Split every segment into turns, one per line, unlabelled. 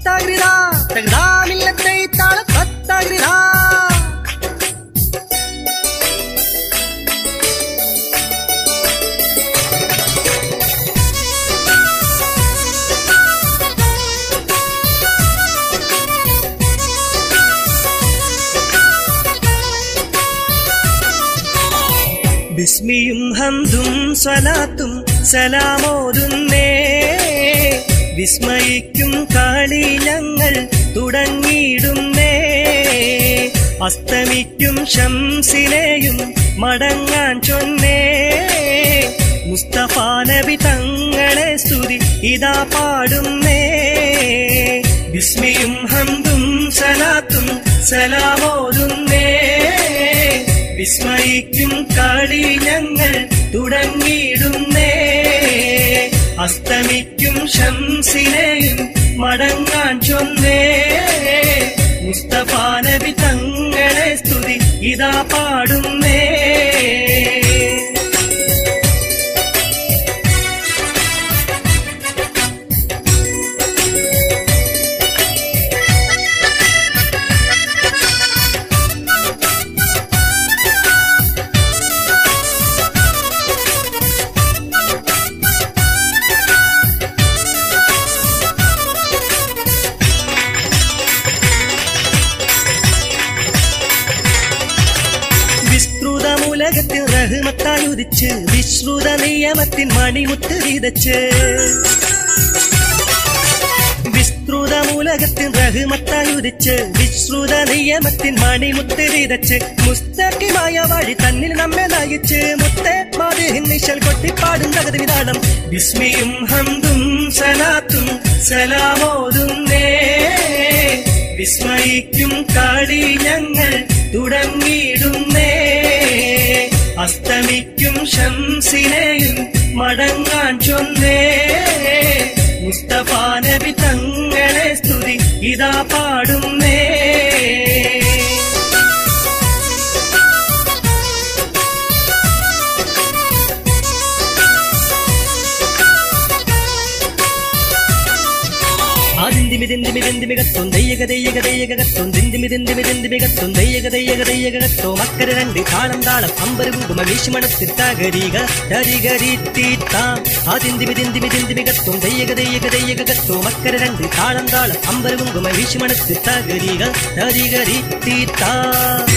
തത്താഗ്രിതാ തകതാമില്ലത്തെ താള തത്താഗ്രിതാ ബിസ്മിയും ഹന്തും സ്വലാത്തും സലാമോതുന്നേ വിസ്മയിക്കും കളി ഞങ്ങൾ തുടങ്ങിയിടുന്നേ അസ്തമിക്കും ശംസിനെയും മടങ്ങാൻ ചൊന്നേ മുസ്തഫ നബി തങ്ങളെ സ്തുതി ഇതാ പാടുന്നേ ബിസ്മിയും ഹന്തും സലാത്തും സലാമോതുന്നേ വിസ്മയിക്കും കളി ഞങ്ങൾ തുടങ്ങിയിടുന്നേ അസ്തമിക്കും ശംസിനെയും മടങ്ങാൻ ചൊന്നേ മുസ്തഫ നബി തങ്ങളെ സ്തുതി ഇതാ പാടുന്നേ വിസ്തൃതമുലകത്തിൽ റഹ്മത്തായി ഉദിച്ച് വിശ്രുത നിയമത്തിൻ മണിമുത്ത് വിതച്ച് വിസ്തൃതമുലകത്തിൽ റഹ്മത്തായി ഉദിച്ച് വിശ്രുത നിയമത്തിൻ മണിമുത്ത് വിതച്ച് മുസ്തക്കിമായ വഴി തന്നിൽ നമ്മെ നയിച്ച് മുത്തെ മാതിഹിൻ നിശൽ കൊട്ടിപ്പാടും തകതി വിധാനം വിസ്മിയും ഹന്തും സലാത്തും സലാമോതുന്നേ വിസ്മയിക്കും കളി ഞങ്ങൾ തുടങ്ങിയിടുന്നേ അസ്തമിക്കും ശംസിനെയും മടങ്ങാൻ ചൊന്നേ മുസ്തഫ നബി തങ്ങളെ സ്തുതി ഇതാ പാടുന്നേ ആദിന്തിമിതിന്തിമിതിന്തിമികത്തും ദയ്യക ദയ്യക ദയ്യകത്തും ദിന്തിമിതിന്തിമിതിന്തിമികത്തും ദയ്യക ദയ്യക ദയ്യകത്തോ മക്കര രണ്ട് താളം താളം അമ്പരകുങ്കുമ വീശുമണത്തിൽ തകരിക തരികരി തീത്താം ആദിന്തിമിതിന്തിമിതിന്തിമികത്തും ദയ്യക ദയ്യക ദയ്യകത്തോ മക്കര രണ്ട് താളം താളം അമ്പരകുങ്കുമ വീശുമണത്തിൽ തകരിക തരികരി തീത്താം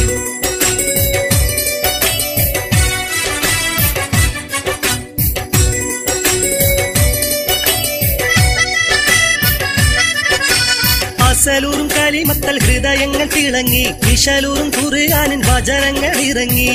അസലൂറും കലിമത്തൽ ഹൃദയങ്ങൾ തിളങ്ങി വിശലൂറും കുറുകാനിൻ വചനങ്ങൾ ഇറങ്ങി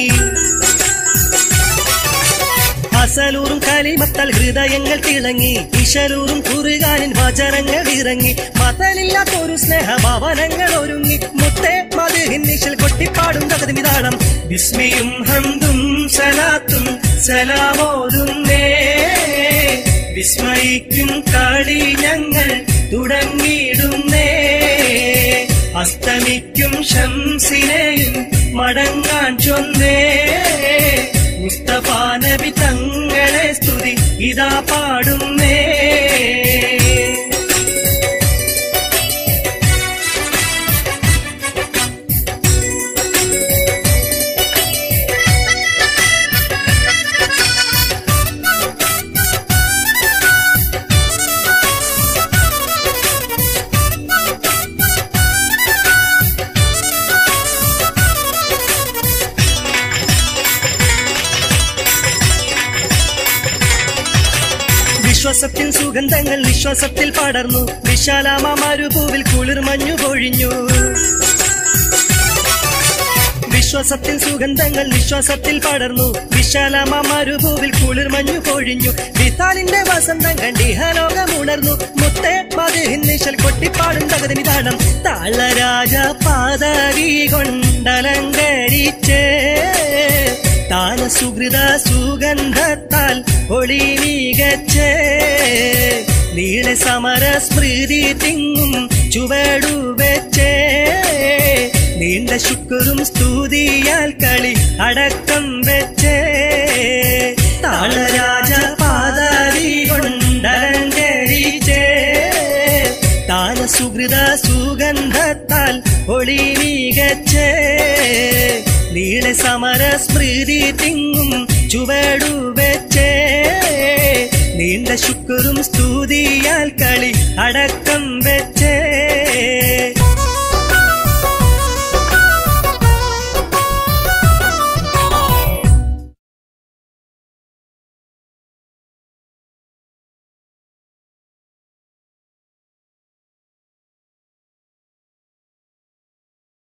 അസലൂറും കലിമത്തൽ ഹൃദയങ്ങൾ തിളങ്ങി വിശലൂറും കുറുകാനിൻ വചനങ്ങൾ ഇറങ്ങി മതലില്ലാത്തൊരു സ്നേഹഭവനങ്ങൾ ഒരുങ്ങി മുത്തേ മധുഹിന്നിശൽ കൊട്ടിപ്പാടും തകതി വിധാനം വിസ്മിയും ഹന്തും സലാത്തും സലാമോതുന്നേ വിസ്മയിക്കും കളി ഞങ്ങൾ തുടങ്ങിയിടുന്നേ അസ്തമിക്കും ശംസിനെയും മടങ്ങാൻ ചൊന്നേ മുസ്തഫ നബി തങ്ങളെ സ്തുതി ഇതാ പാടുന്നേ വിശ്വാസത്തിൽ സുഗന്ധങ്ങൾ വിശ്വാസത്തിൽ പടർന്നു വിശാലാമ മരുഭൂവിൽ കുളിർ മഞ്ഞു പൊഴിഞ്ഞു വിശ്വാസത്തിൽ സുഗന്ധങ്ങൾ വിശ്വാസത്തിൽ പടർന്നു വിശാലാമ മരുഭൂവിൽ കുളിർ മഞ്ഞു പൊഴിഞ്ഞു വിത്താലിന്റെ വസന്തം കണ്ടിഹലോകം ഉണർന്നു മുത്തേ മതിഹിന്നിശൽ കൊട്ടിപ്പാടും തകതി നിദാനം താളരാജ പാതകി കൊണ്ടലങ്കരിച്ചേ താന സുഹൃത സുഗന്ധത്താൽ ഒളി മികച്ചേ നീള സമര സ്മൃതി തിങ്ങും ചുവടു വെച്ചേ നീണ്ട ശുക്രും സ്തുതിയാൽ കളി അടക്കം വെച്ചേ താളരാജ പാതാരി കൊണ്ടലങ്കരിച്ചേ താ ബാലസുഹൃത സുഗന്ധത്താൽ ഒളി മികച്ചേ നീളെ സമര സ്മൃതി തിങ്ങും ചുവടു വെച്ചേ നീണ്ട ശുക്രും സ്തുതിയാൽ കളി അടക്കം വെച്ചേ